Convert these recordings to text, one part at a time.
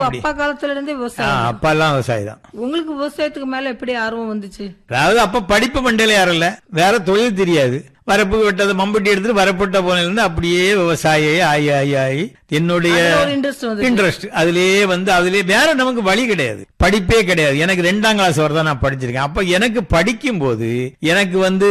அப்பா காலத்துல இருந்தே ஆ, விவசாயம் அப்பாலாம் விவசாயி தான் உங்களுக்கு விவசாயத்துக்கு மேல எப்படி ஆர்வம் வந்துச்சு அதாவது அப்ப படிப்பு மண்டையில யாரும் இல்ல வேற தொழில் தெரியாது வரப்பு வெட்டது மம்பட்டி எடுத்துட்டு வரப்புட்ட போனதுல இருந்து அப்படியே விவசாயி ஆகி ஆகி ஆகி என்னுடைய அதுல ஒரு இன்ட்ரெஸ்ட் வந்து இன்ட்ரெஸ்ட் அதுலயே வந்து அதுலயே வேற நமக்கு வழி கிடையாது படிப்பே கிடையாது எனக்கு ரெண்டாம் கிளாஸ் வரை தான் நான் படிச்சிருக்கேன் அப்ப எனக்கு படிக்கும் போது எனக்கு வந்து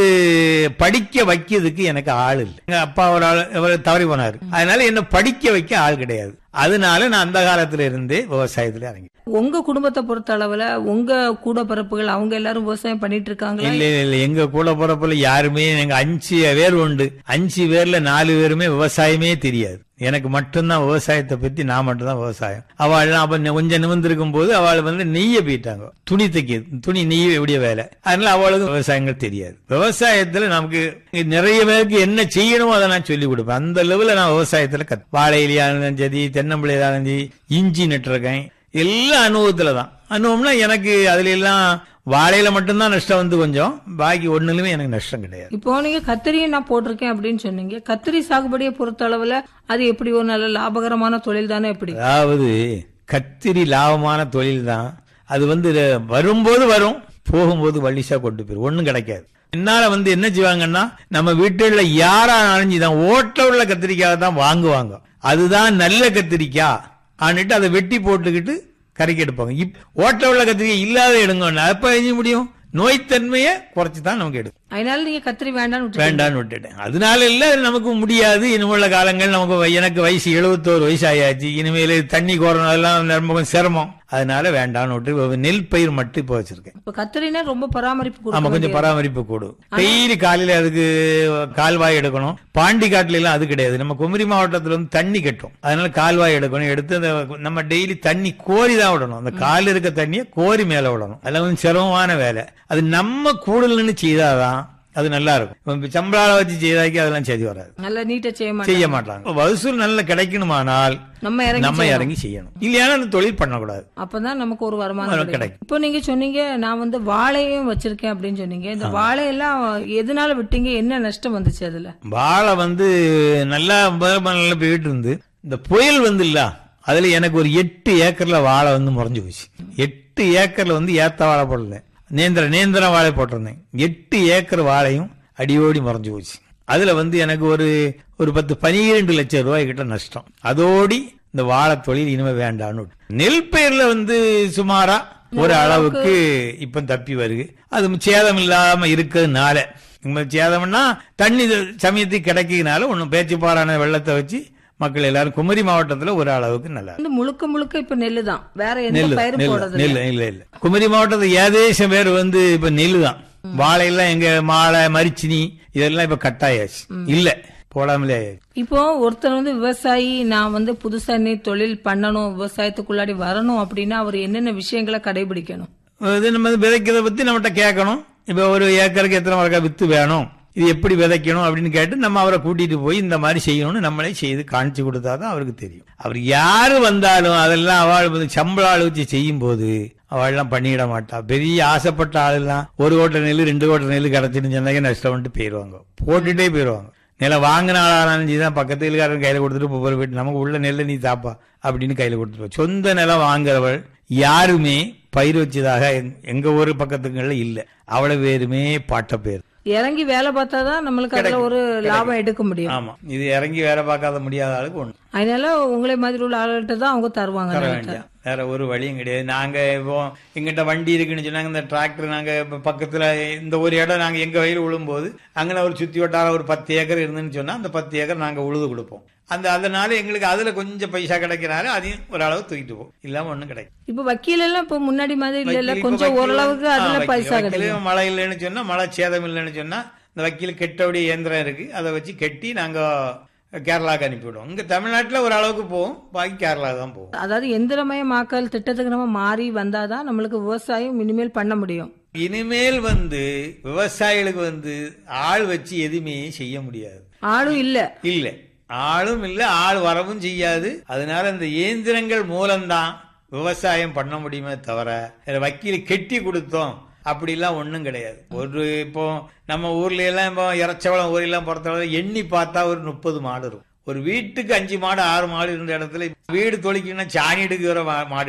படிக்க வைக்கிறதுக்கு எனக்கு ஆள் இல்லை எங்க அப்பா ஒரு ஆள் அவர் தவறி போனாரு அதனால என்ன படிக்க வைக்க ஆள் கிடையாது அதனால நான் அந்த காலத்துல இருந்தே விவசாயத்துல இறங்கி உங்க குடும்பத்தை பொறுத்த அளவுல உங்க கூட பிறப்புகள் அவங்க எல்லாரும் விவசாயம் பண்ணிட்டு இருக்காங்களா இல்ல இல்ல, இல்ல எங்க கூட பிறப்புல யாருமே எங்க அஞ்சு பேர் உண்டு அஞ்சு பேர்ல நாலு பேருமே விவசாயமே தெரியாது எனக்கு மட்டும்தான் விவசாயத்தை பத்தி நான் மட்டும்தான் விவசாயம் அவள் அப்ப நி- கொஞ்சம் நிமிர்ந்திருக்கும் போது அவள் வந்து நெய்ய போயிட்டாங்க துணி தைக்க துணி நெய்ய எப்படிய வேலை அதனால அவளுக்கு விவசாயங்கள் தெரியாது விவசாயத்துல நமக்கு நிறைய பேருக்கு என்ன செய்யணுமோ அதை நான் சொல்லி கொடுப்பேன் அந்த லெவல்ல நான் விவசாயத்துல கத் வாழை இலையாலும் சரி தென்னம்பிள்ளையாலும் சரி இஞ்சி நட்டுருக்கேன் எல்லாம் அனுபவத்துல தான் அனுபவம்னா எனக்கு அதுல எல்லாம் வாழையில மட்டும்தான் நஷ்டம் வந்து கொஞ்சம் பாக்கி ஒண்ணுலுமே எனக்கு நஷ்டம் கிடையாது இப்போ நீங்க கத்திரியை நான் போட்டிருக்கேன் அப்படின்னு சொன்னீங்க கத்திரி சாகுபடியை பொறுத்த அளவுல அது எப்படி ஒரு நல்ல லாபகரமான தொழில் தானே எப்படி அதாவது கத்திரி லாபமான தொழில் தான் அது வந்து வரும்போது வரும் போகும்போது வள்ளிசா கொண்டு போயிரும் ஒண்ணும் கிடைக்காது என்னால வந்து என்ன செய்வாங்கன்னா நம்ம வீட்டுல யாரா அணைஞ்சுதான் ஓட்ட உள்ள கத்திரிக்காய் தான் வாங்குவாங்க அதுதான் நல்ல கத்திரிக்காய் ஆனிட்டு அதை வெட்டி போட்டுக்கிட்டு கறிக்கு எடுப்பாங்க இப் ஓட்ட உள்ள கத்திரிக்காய் இல்லாத எடுங்க அப்ப என்ன முடியும் நோய்த்தன்மையை குறைச்சு தான் நமக்கு எடுக்கும் அதனால நீங்க கத்திரி வேண்டாம்னு விட்டுட்டீங்க. வேண்டான்னு விட்டுட்டேன் அதனால இல்ல நமக்கு முடியாது இனிமேல் காலங்கள் நமக்கு வ- எனக்கு வயசு எழுபத்தோரு வயசு ஆயாச்சு இனிமேல் தண்ணி கோரணும் அதெல்லாம் ரொம்ப கொஞ்சம் சிரமம் அதனால வேண்டான்னு விட்டு நெல் பயிர் மட்டும் இப்போ வச்சிருக்கேன் இப்ப கத்திரினா ரொம்ப பராமரிப்பு ஆமா கொடுக்க கொஞ்சம் பராமரிப்பு கூடும் டெய்லி காலையில அதுக்கு கால்வாய் எடுக்கணும் பாண்டி காட்டுல எல்லாம் அது கிடையாது நம்ம குமரி மாவட்டத்துல வந்து தண்ணி கட்டும் அதனால கால்வாய் எடுக்கணும் எடுத்து அந்த நம்ம டெய்லி தண்ணி கோரி தான் விடணும் அந்த கால் இருக்க தண்ணியை கோரி மேல விடணும் அதெல்லாம் கொஞ்சம் சிரமமான வேலை அது நம்ம கூடல்னு செய்தாதான் அது நல்லா இருக்கும் இப்ப சம்பளால வச்சு செய்தாக்கி அதெல்லாம் சரி வராது நல்ல நீட்டா செய்ய மாட்டேன் செய்ய மாட்டாங்க வசூல் நல்லா கிடைக்கணுமானால் நம்ம இறங்கி நம்ம இறங்கி செய்யணும் இல்லையானா அந்த தொழில் பண்ணக்கூடாது அப்பதான் நமக்கு ஒரு வருமானம் வருமானம் கிடைக்கும் இப்போ நீங்க சொன்னீங்க நான் வந்து வாழையும் வச்சிருக்கேன் அப்படின்னு சொன்னீங்க இந்த வாழையெல்லாம் எதனால விட்டீங்க என்ன நஷ்டம் வந்துச்சு அதுல வாழை வந்து நல்லா முதல்ல நல்லா போயிட்டு இருந்து இந்த புயல் வந்து இல்ல அதுல எனக்கு ஒரு எட்டு ஏக்கர்ல வாழை வந்து முறைஞ்சு போச்சு எட்டு ஏக்கர்ல வந்து ஏத்த வாழை போடல நேந்திர நேந்திர வாழை போட்டிருந்தேன் எட்டு ஏக்கர் வாழையும் அடியோடி முறைஞ்சு போச்சு அதுல வந்து எனக்கு ஒரு ஒரு பத்து பனிரெண்டு லட்சம் ரூபாய் கிட்ட நஷ்டம் அதோடி இந்த வாழை தொழில் இனிமே வேண்டான்னு விட்டேன். நெல் பயிர்ல வந்து சுமாரா ஒரு அளவுக்கு இப்ப தப்பி வருது அது சேதம் இல்லாம இருக்கிறதுனால நம்ம சேதம்னா தண்ணி சமயத்துக்கு கிடைக்கிறதுனால ஒன்னும் பேச்சுப்பாறான வெள்ளத்தை வச்சு மக்கள் எல்லாரும் குமரி மாவட்டத்துல ஒரு அளவுக்கு நல்லா இருக்கு. வந்து முழுக்க முழுக்க இப்ப நெல்லு தான் வேற எந்த நெல்லு பயிரும் நெல்லு போடுறது நெல்லு இல்ல இல்ல குமரி மாவட்டத்துல ஏதேசம் பேர் வந்து இப்ப நெல்லு தான் வாழையெல்லாம் எங்க மாலை மரிச்சினி இதெல்லாம் இப்ப கட்டாயாச்சு இல்ல போடாமலே ஆயாச்சு. இப்போ ஒருத்தர் வந்து விவசாயி நான் வந்து புதுசா நீ தொழில் பண்ணணும் விவசாயத்துக்குள்ளாடி வரணும் அப்படின்னா அவர் என்னென்ன விஷயங்களை கடைபிடிக்கணும் இது நம்ம விதைக்கிறத பத்தி நம்மகிட்ட கேட்கணும் இப்ப ஒரு ஏக்கருக்கு எத்தனை மரக்கா வித்து வேணும் இது எப்படி விதைக்கணும் அப்படின்னு கேட்டு நம்ம அவரை கூட்டிட்டு போய் இந்த மாதிரி செய்யணும்னு நம்மளே செய்து காணிச்சு கொடுத்தாதான் அவருக்கு தெரியும் அவர் யாரு வந்தாலும் அதெல்லாம் அவள் வந்து சம்பள ஆள் வச்சு செய்யும் போது அவள்லாம் பண்ணிட மாட்டா பெரிய ஆசைப்பட்ட ஆளெல்லாம் ஒரு கோட்டை நெல் ரெண்டு கோட்டை நெல் கிடைச்சின்னு சொன்னாங்க நஷ்டம் வந்துட்டு போயிடுவாங்க போட்டுட்டே போயிடுவாங்க நிலம் வாங்கின ஆளாலும் தான் பக்கத்து வீட்டுக்காரன் கையில கொடுத்துட்டு ஒவ்வொரு வீட்டு நமக்கு உள்ள நெல்லை நீ தாப்பா அப்படின்னு கையில கொடுத்துருவோம் சொந்த நிலம் வாங்குறவள் யாருமே பயிர் வச்சதாக எங்க- எங்க ஊர் பக்கத்துங்கள்ல இல்ல அவளை பேருமே பாட்ட பேர் இறங்கி வேலை பார்த்தாதான் நம்மளுக்கு அதுல ஒரு லாபம் எடுக்க முடியும் ஆமா இது இறங்கி வேலை பார்க்காத முடியாத ஆளுக்கு ஒண்ணு அதனால உங்களை மாதிரி உள்ள ஆளுகிட்ட தான் அவங்க தருவாங்க தர நிலத்தை. வேண்டிய வேற ஒரு வழியும் கிடையாது நாங்க இப்போ எங்கிட்ட வண்டி இருக்குன்னு சொன்னாங்க இந்த டிராக்டர் நாங்க இப்ப பக்கத்துல இந்த ஒரு இடம் நாங்க எங்க வயல் உழும்போது அங்கே ஒரு சுத்தி வட்டார ஒரு பத்து ஏக்கர் இருந்துன்னு சொன்னா அந்த பத்து ஏக்கர் நாங்க உழுது கொடுப்போம் அந்த அதனால எங்களுக்கு அதுல கொஞ்சம் பைசா கிடைக்கிறாரு அதையும் ஒரு அளவு தூக்கிட்டு போகும் இல்லாம ஒண்ணும் கிடைக்கும் இப்ப வக்கீல் எல்லாம் இப்ப முன்னாடி மாதிரி இல்ல இல்ல வக்கீல் இப்ப கொஞ்சம் வக்கீல் ஓரளவுக்கு வந்து- அதுல ஆ, வக்கீல் பைசா வக்கீல் கிடைக்கும் மழை இல்லைன்னு சொன்னா மழை சேதம் இல்லைன்னு சொன்னா இந்த வக்கீல் கெட்டபடி இயந்திரம் இருக்கு அதை வச்சு கெட்டி நாங்க கேரளாக்கு அனுப்பிவிடுவோம் இங்க தமிழ்நாட்டுல ஒரு அளவுக்கு போகும் பாக்கி கேரளா தான் போகும் அதாவது எந்திரமயமாக்கல் திட்டத்துக்கு நம்ம மாறி வந்தாதான் நம்மளுக்கு விவசாயம் இனிமேல் பண்ண முடியும் இனிமேல் வந்து விவசாயிகளுக்கு வந்து ஆள் வச்சு எதுவுமே செய்ய முடியாது ஆளும் இல்ல இல்ல ஆளும் இல்ல ஆள் வரவும் செய்யாது அதனால இந்த இயந்திரங்கள் மூலம்தான் விவசாயம் பண்ண முடியுமே தவிர வேற வக்கீல் கெட்டி கொடுத்தோம் அப்படிலாம் ஒண்ணும் கிடையாது ஒரு இப்போ நம்ம ஊர்ல எல்லாம் இப்போ இறச்சவளம் ஊரெல்லாம் பொறுத்தவரை எண்ணி பார்த்தா ஒரு முப்பது மாடு இருக்கும் ஒரு வீட்டுக்கு அஞ்சு மாடு ஆறு மாடு இருந்த இடத்துல வீடு தொலைக்கணும்னா சாணி எடுக்கிற மா- மாடு